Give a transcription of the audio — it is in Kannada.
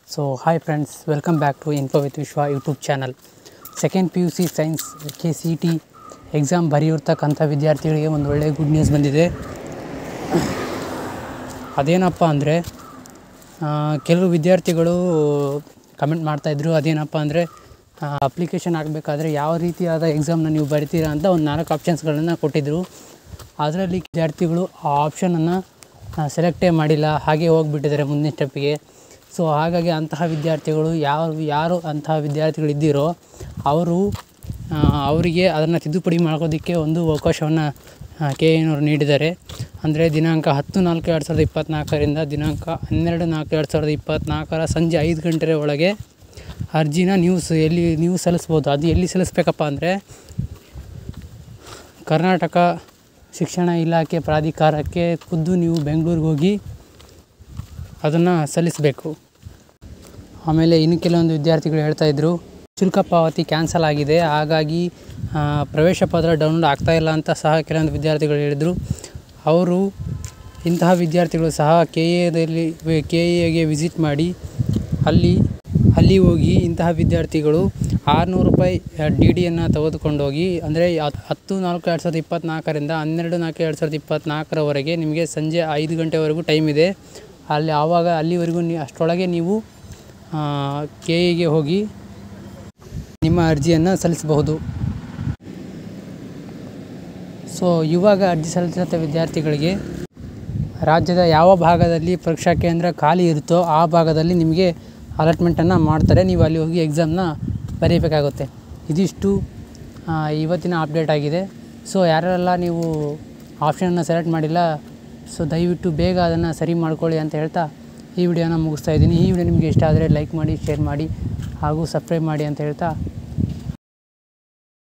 so hi friends welcome back to info with Vishwa YouTube channel second P U C science K C T exam ಬರೆಯಿರ್ತಕ್ಕಂಥ ವಿದ್ಯಾರ್ಥಿಗಳಿಗೆ ಒಂದು ಒಳ್ಳೆಯ ಗುಡ್ ನ್ಯೂಸ್ ಬಂದಿದೆ ಅದೇನಪ್ಪ ಅಂದರೆ ಕೆಲವು ವಿದ್ಯಾರ್ಥಿಗಳು ಕಮೆಂಟ್ ಮಾಡ್ತಾಯಿದ್ರು ಅದೇನಪ್ಪ ಅಂದರೆ ಅಪ್ಲಿಕೇಶನ್ ಹಾಕಬೇಕಾದ್ರೆ ಯಾವ ರೀತಿಯಾದ ಎಕ್ಸಾಮ್ನ ನೀವು ಬರಿತೀರಾ ಅಂತ ಒಂದು ನಾಲ್ಕು ಆಪ್ಷನ್ಸ್ಗಳನ್ನು ಕೊಟ್ಟಿದ್ದರು ಅದರಲ್ಲಿ ವಿದ್ಯಾರ್ಥಿಗಳು ಆ ಆಪ್ಷನನ್ನು ಸೆಲೆಕ್ಟೇ ಮಾಡಿಲ್ಲ ಹಾಗೆ ಹೋಗಿಬಿಟ್ಟಿದ್ದಾರೆ ಮುಂದಿನ ಸ್ಟೆಪ್ಪಿಗೆ ಸೊ ಹಾಗಾಗಿ ಅಂತಹ ವಿದ್ಯಾರ್ಥಿಗಳು ಯಾವ ಯಾರು ಅಂತಹ ವಿದ್ಯಾರ್ಥಿಗಳಿದ್ದೀರೋ ಅವರು ಅವರಿಗೆ ಅದನ್ನು ತಿದ್ದುಪಡಿ ಮಾಡ್ಕೋದಕ್ಕೆ ಒಂದು ಅವಕಾಶವನ್ನು ಕೆ ಎನವರು ನೀಡಿದ್ದಾರೆ ಅಂದರೆ ದಿನಾಂಕ ಹತ್ತು ನಾಲ್ಕು ಎರಡು ಸಾವಿರದ ಇಪ್ಪತ್ತ್ನಾಲ್ಕರಿಂದ ದಿನಾಂಕ ಹನ್ನೆರಡು ನಾಲ್ಕು ಎರಡು ಸಾವಿರದ ಇಪ್ಪತ್ತ್ನಾಲ್ಕರ ಸಂಜೆ ಐದು ಗಂಟೆ ಒಳಗೆ ಅರ್ಜಿನ ನೀವು ಸ ಎಲ್ಲಿ ನೀವು ಸಲ್ಲಿಸ್ಬೋದು ಅದು ಎಲ್ಲಿ ಸಲ್ಲಿಸ್ಬೇಕಪ್ಪ ಅಂದರೆ ಕರ್ನಾಟಕ ಶಿಕ್ಷಣ ಇಲಾಖೆ ಪ್ರಾಧಿಕಾರಕ್ಕೆ ಖುದ್ದು ನೀವು ಬೆಂಗಳೂರಿಗೆ ಹೋಗಿ ಅದನ್ನು ಸಲ್ಲಿಸಬೇಕು ಆಮೇಲೆ ಇನ್ನು ಕೆಲವೊಂದು ವಿದ್ಯಾರ್ಥಿಗಳು ಹೇಳ್ತಾಯಿದ್ರು ಶುಲ್ಕ ಪಾವತಿ ಕ್ಯಾನ್ಸಲ್ ಆಗಿದೆ ಹಾಗಾಗಿ ಆ, ಪ್ರವೇಶ ಪತ್ರ ಡೌನ್ಲೋಡ್ ಆಗ್ತಾ ಇಲ್ಲ ಅಂತ ಸಹ ಕೆಲವೊಂದು ವಿದ್ಯಾರ್ಥಿಗಳು ಹೇಳಿದರು ಅವರು ಇಂತಹ ವಿದ್ಯಾರ್ಥಿಗಳು ಸಹ ಕೆ ಎದಲ್ಲಿ ಕೆ ಎಗೆ ವಿಸಿಟ್ ಮಾಡಿ ಅಲ್ಲಿ ಅಲ್ಲಿ ಹೋಗಿ ಇಂತಹ ವಿದ್ಯಾರ್ಥಿಗಳು ಆರುನೂರು ರೂಪಾಯಿ ಡಿ ಡಿಯನ್ನು ತೆಗೆದುಕೊಂಡೋಗಿ ಅಂದರೆ ಹತ್ತು ನಾಲ್ಕು ಎರಡು ಸಾವಿರದ ಇಪ್ಪತ್ತ್ನಾಲ್ಕರಿಂದ ಹನ್ನೆರಡು ನಾಲ್ಕು ಎರಡು ಸಾವಿರದ ಇಪ್ಪತ್ತ್ನಾಲ್ಕರವರೆಗೆ ನಿಮಗೆ ಸಂಜೆ ಐದು ಗಂಟೆವರೆಗೂ ಟೈಮ್ ಇದೆ ಅಲ್ಲಿ ಆವಾಗ ಅಲ್ಲಿವರೆಗೂ ನೀವು ಅಷ್ಟರೊಳಗೆ ನೀವು ಕೆ ಎಗೆ ಹೋಗಿ ನಿಮ್ಮ ಅರ್ಜಿಯನ್ನು ಸಲ್ಲಿಸಬಹುದು ಸೊ ಇವಾಗ ಅರ್ಜಿ ಸಲ್ಲಿಸಿದ ವಿದ್ಯಾರ್ಥಿಗಳಿಗೆ ರಾಜ್ಯದ ಯಾವ ಭಾಗದಲ್ಲಿ ಪರೀಕ್ಷಾ ಕೇಂದ್ರ ಖಾಲಿ ಇರುತ್ತೋ ಆ ಭಾಗದಲ್ಲಿ ನಿಮಗೆ ಅಲಾಟ್ಮೆಂಟನ್ನು ಮಾಡ್ತಾರೆ ನೀವು ಅಲ್ಲಿ ಹೋಗಿ ಎಕ್ಸಾಮ್ನ ಬರೀಬೇಕಾಗುತ್ತೆ ಇದಿಷ್ಟು ಆ, ಇವತ್ತಿನ ಅಪ್ಡೇಟ್ ಆಗಿದೆ ಸೊ ಯಾರೆಲ್ಲ ನೀವು ಆಪ್ಷನನ್ನು ಸೆಲೆಕ್ಟ್ ಮಾಡಿಲ್ಲ ಸೊ ದಯವಿಟ್ಟು ಬೇಗ ಅದನ್ನು ಸರಿ ಮಾಡ್ಕೊಳ್ಳಿ ಅಂತ ಹೇಳ್ತಾ ಈ ವಿಡಿಯೋನ ಮುಗಿಸ್ತಾ ಇದ್ದೀನಿ ಈ ವಿಡಿಯೋ ನಿಮಗೆ ಇಷ್ಟ ಆದರೆ ಲೈಕ್ ಮಾಡಿ ಶೇರ್ ಮಾಡಿ ಹಾಗೂ ಸಬ್ಸ್ಕ್ರೈಬ್ ಮಾಡಿ ಅಂತ ಹೇಳ್ತಾ